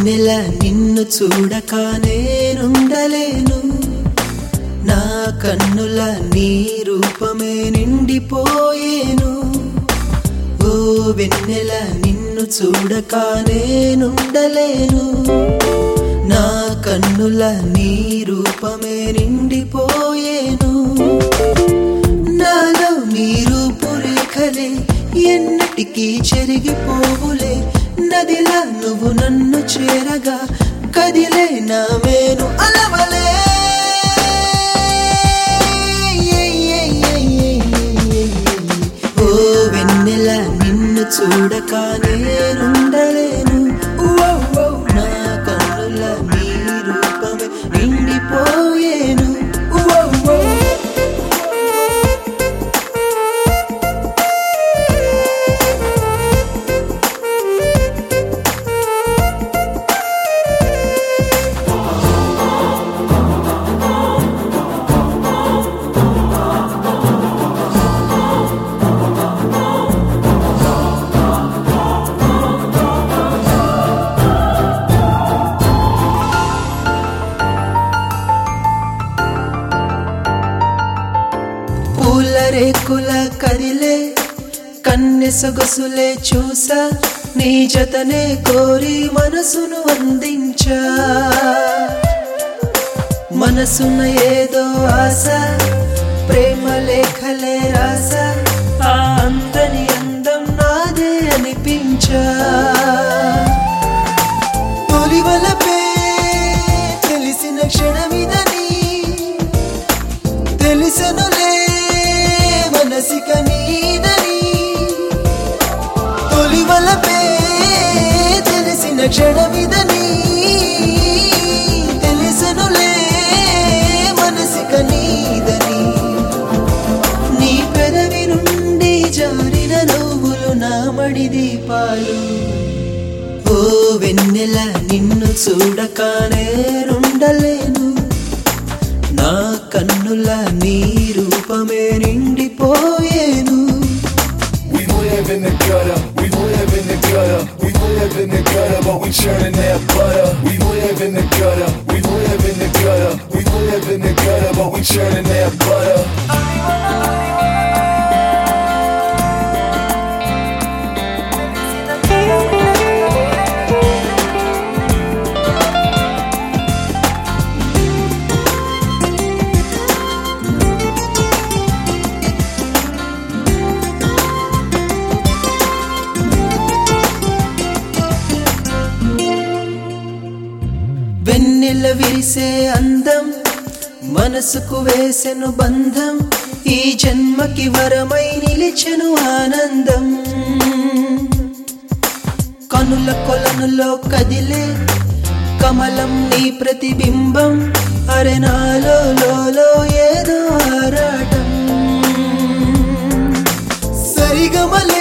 వెన్నెల నిన్ను చూడక నేనుండలేను నా కన్నుల నీ రూపమే నిండిపోయేను ఓ వెన్నెల నిన్ను చూడక నేనుండలేను నా కన్నుల నీ రూపమే నిండిపోయేను నాలో నీ రూపురేఖలే ఎన్నటికీ చెరిగిపోవులే నదిలా నువ్వు నన్ను చేరగా కదిలే నా మేను అలవలే ఓ వెన్నెల నిన్ను చూడక నేనుండలేను ఓ, ఓ, నా కన్నుల నీ రూపమే నిండిపోయేను ఓ, ఓ. పూల రేకుల కదిలే కన్నె సొగసులే చూసా నీ జతనే కోరి మనసును అందించా మనసున ఏదో ఆశ ప్రేమ లేఖలే రాస ఆ అందని అందం నాదే అనిపించా తొలివలపే తెలిసిన క్షణమిదని తెలిసనులే మనసిక నీదని తొలివలపే తెలిసిన క్షణమిదని తెలిసనులే మనసిక నీదని నీ పెదవి నుండి జారిన నవ్వులు నా మడి దీపాలు ఓ వెన్నెల నిన్ను చూడక నేనుండలేను నా కన్నుల నీ రూపమే నిండిపోయేను We live in the gutter, we live in the gutter, we live in the gutter, but we churning that butter. We live in the gutter, we live in the gutter, we live in the gutter, but we churning that butter. వెన్నెల విరిసే అందం మనసుకు వేసెను బంధం ఈ జన్మకి వరమై నిలిచెను ఆనందం కనుల కొలనులో కదిలే కమలం నీ ప్రతిబింబం అరెనాలో లోలో ఏదో ఆరాటం సరిగమలే